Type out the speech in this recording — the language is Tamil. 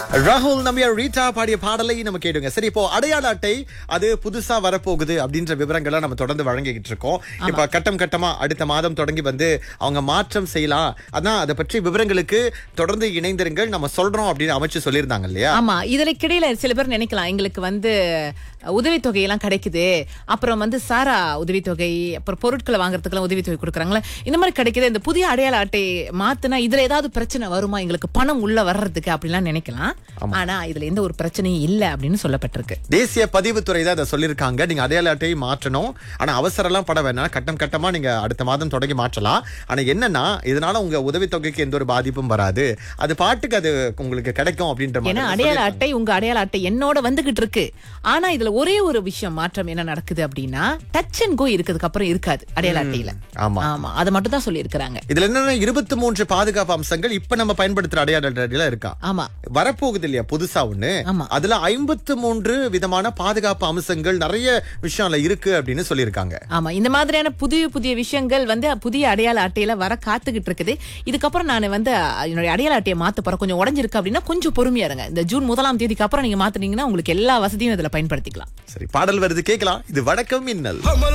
ராகுல் நம்பியார் ரீட்டா பாடிய பாடலை நம்ம கேடுங்க சரி இப்போ அடையாள அட்டை அது புதுசா வரப்போகுது அப்படின்ற விவரங்களை நம்ம தொடர்ந்து வழங்கிக்கிட்டு இருக்கோம் இப்ப கட்டம் கட்டமா அடுத்த மாதம் தொடங்கி வந்து அவங்க மாற்றம் செய்யலாம் அதான் அதை பற்றி விவரங்களுக்கு தொடர்ந்து இணைந்திருங்கள் நம்ம சொல்றோம் அப்படின்னு அமைச்சு சொல்லியிருந்தாங்க இல்லையா ஆமா இதுல கிடையில சில பேர் நினைக்கலாம் எங்களுக்கு வந்து உதவித்தொகை எல்லாம் கிடைக்குது அப்புறம் வந்து சாரா உதவித்தொகை அப்புறம் பொருட்களை வாங்குறதுக்கெல்லாம் உதவித்தொகை கொடுக்குறாங்களே இந்த மாதிரி கிடைக்குது இந்த புதிய அடையாள அட்டை மாத்துனா இதுல ஏதாவது பிரச்சனை வருமா எங்களுக்கு பணம் உள்ள வர்றதுக்கு அப்படிலாம் நினைக்கலாம் ஆனா இதுல எந்த ஒரு பிரச்சனையும் இல்ல அப்படின்னு சொல்லப்பட்டிருக்கு தேசிய பதிவுத்துறை தான் அதை சொல்லியிருக்காங்க நீங்க அடையாள அட்டையை மாற்றணும் ஆனா அவசரம் எல்லாம் பட வேணாம் கட்டம் கட்டமா நீங்க அடுத்த மாதம் தொடங்கி மாற்றலாம் ஆனா என்னன்னா இதனால உங்க உதவித்தொகைக்கு எந்த ஒரு பாதிப்பும் வராது அது பாட்டுக்கு அது உங்களுக்கு கிடைக்கும் அப்படின்ற ஏன்னா மாதிரி அடையாள அட்டை உங்க அடையாள அட்டை என்னோட வந்துகிட்டு இருக்கு ஆனா இதுல ஒரே ஒரு விஷயம் மாற்றம் என்ன நடக்குது அப்படின்னா டச் அண்ட் கோ இருக்கிறதுக்கு அப்புறம் இருக்காது அடையாள அட்டையில ஆமா ஆமா அதை மட்டும் தான் சொல்லி இருக்கிறாங்க இதுல என்னன்னா இருபத்தி மூன்று பாதுகாப்பு அம்சங்கள் இப்ப நம்ம பயன்படுத்துற அடையாள அட்டையில இருக்கா ஆமா வரப்போகுது இல்லையா புதுசா ஒண்ணு ஆமா. அதுல ஐம்பத்து மூன்று விதமான பாதுகாப்பு அம்சங்கள் நிறைய விஷயம் அதுல இருக்கு அப்படின்னு சொல்லியிருக்காங்க ஆமா இந்த மாதிரியான புதிய புதிய விஷயங்கள் வந்து புதிய அடையாள அட்டையில வர காத்துக்கிட்டு இருக்குது இதுக்கப்புறம் நான் வந்து என்னுடைய அடையாள அட்டையை மாத்த போறேன் கொஞ்சம் உடஞ்சிருக்கு அப்படின்னா கொஞ்சம் பொறுமையா இருங்க இந்த ஜூன் முதலாம் தேதிக்கு அப்புறம் நீங்க மாத்துனீங்கன்னா உங்களுக்கு எல்லா வசதியும் இதுல பயன்படுத்திக்கலாம் சரி பாடல் வருது கேட்கலாம் இது வடக்கம் மின்னல் हमला